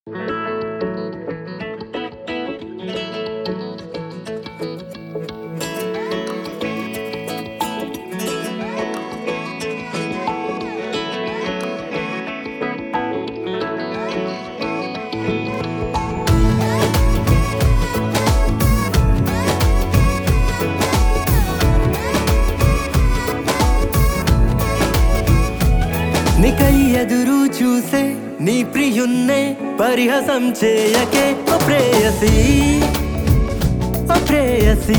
నీకై ఎదురు చూసే నీ ప్రియున్నే పరిహసం చేయకే ఓ ప్రేయసి ఓ ప్రేయసి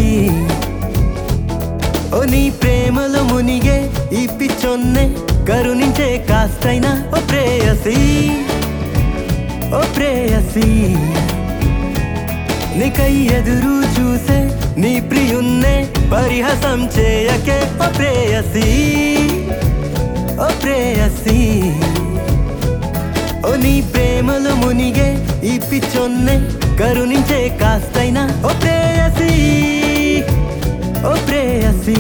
ఓ నీ ప్రేమలో మునిగే ఈ పిచ్చొన్నే కరుణించే కాస్తైనా ఓ ప్రేయసి ఓ ప్రేయసి నీకై ఎదురు చూసే నీ ప్రియున్నే పరిహసం చేయకే ఓ ప్రేయసి ఓ ప్రేయసి ఓ నీ ప్రేమలో మునిగే ఈ పిచ్చొన్నే కరుణించే కాస్తైనా ఓ ప్రేయసి ఓ ప్రేయసి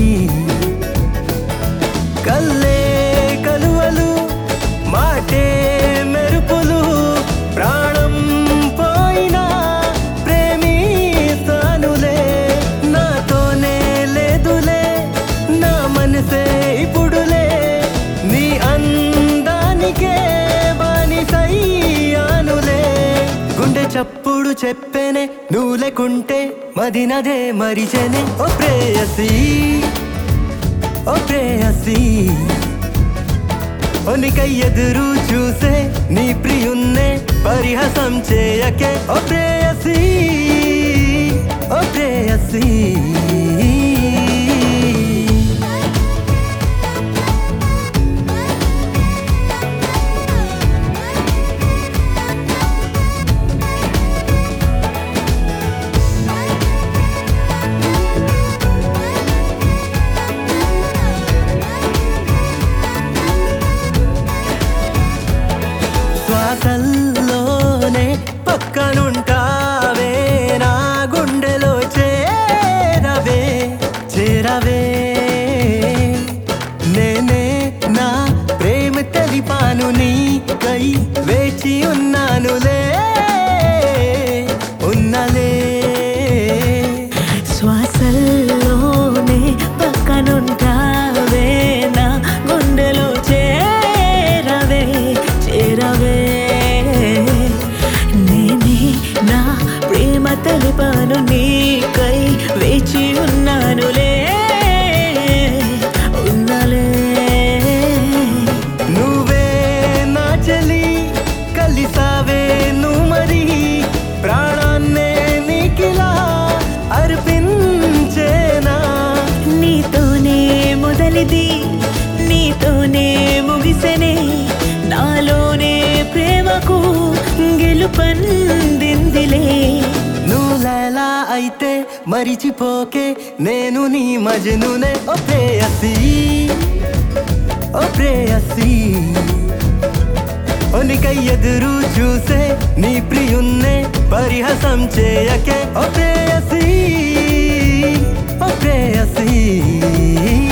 కల్లే కలువలు మాటే మెరుపులు ప్రాణం పోయినా ప్రేమిస్తానులే నాతోనే లేదులే నా మనసే ఇప్పుడులే నీ అందానికే బానిసయ్యానులే గుండె చప్పుడు చెప్పేనే నువ్వు లేకుంటే మదినదే మరిచెనే ఓ ప్రేయసి ఓ ప్రేయసి ఒనికై ఎదురు చూసే నీ ప్రియున్నే పరిహసం చేయకే ఓ ప్రేయసి ఓ ప్రేయసి శ్వాసల్లోనే పక్కనుంటావే నా గుండెలో చేరవే చేరవే నేనే నా ప్రేమ తెలిపాను నీకై వేచి ఉన్నానులే ఉన్నలే శ్వాసల్లోనే పక్కనుంటావే నా గుండెలో చేరవే చేరవే నేనే నా ప్రేమ తెలిపాను నీకై వేచి ఉన్నానులే ఉన్నలే నువ్వే నా చలి కలిసావే నువ్వు మరి ప్రాణాన్నే నీకిలా అర్పించేనా నీతోనే మొదలిది నీతోనే ముగిసెనే నాలోనే ప్రేమకు గెలుపందిందిలే నువ్వులా అయితే మరిచిపోకే నేను నీ మజనునే ఓ ప్రేయసి ఓ ప్రేయసి ఒనికై ఎదురు చూసే నీ ప్రియున్నే పరిహసం చేయకే ఓ ప్రేయసి ఓ ప్రేయసి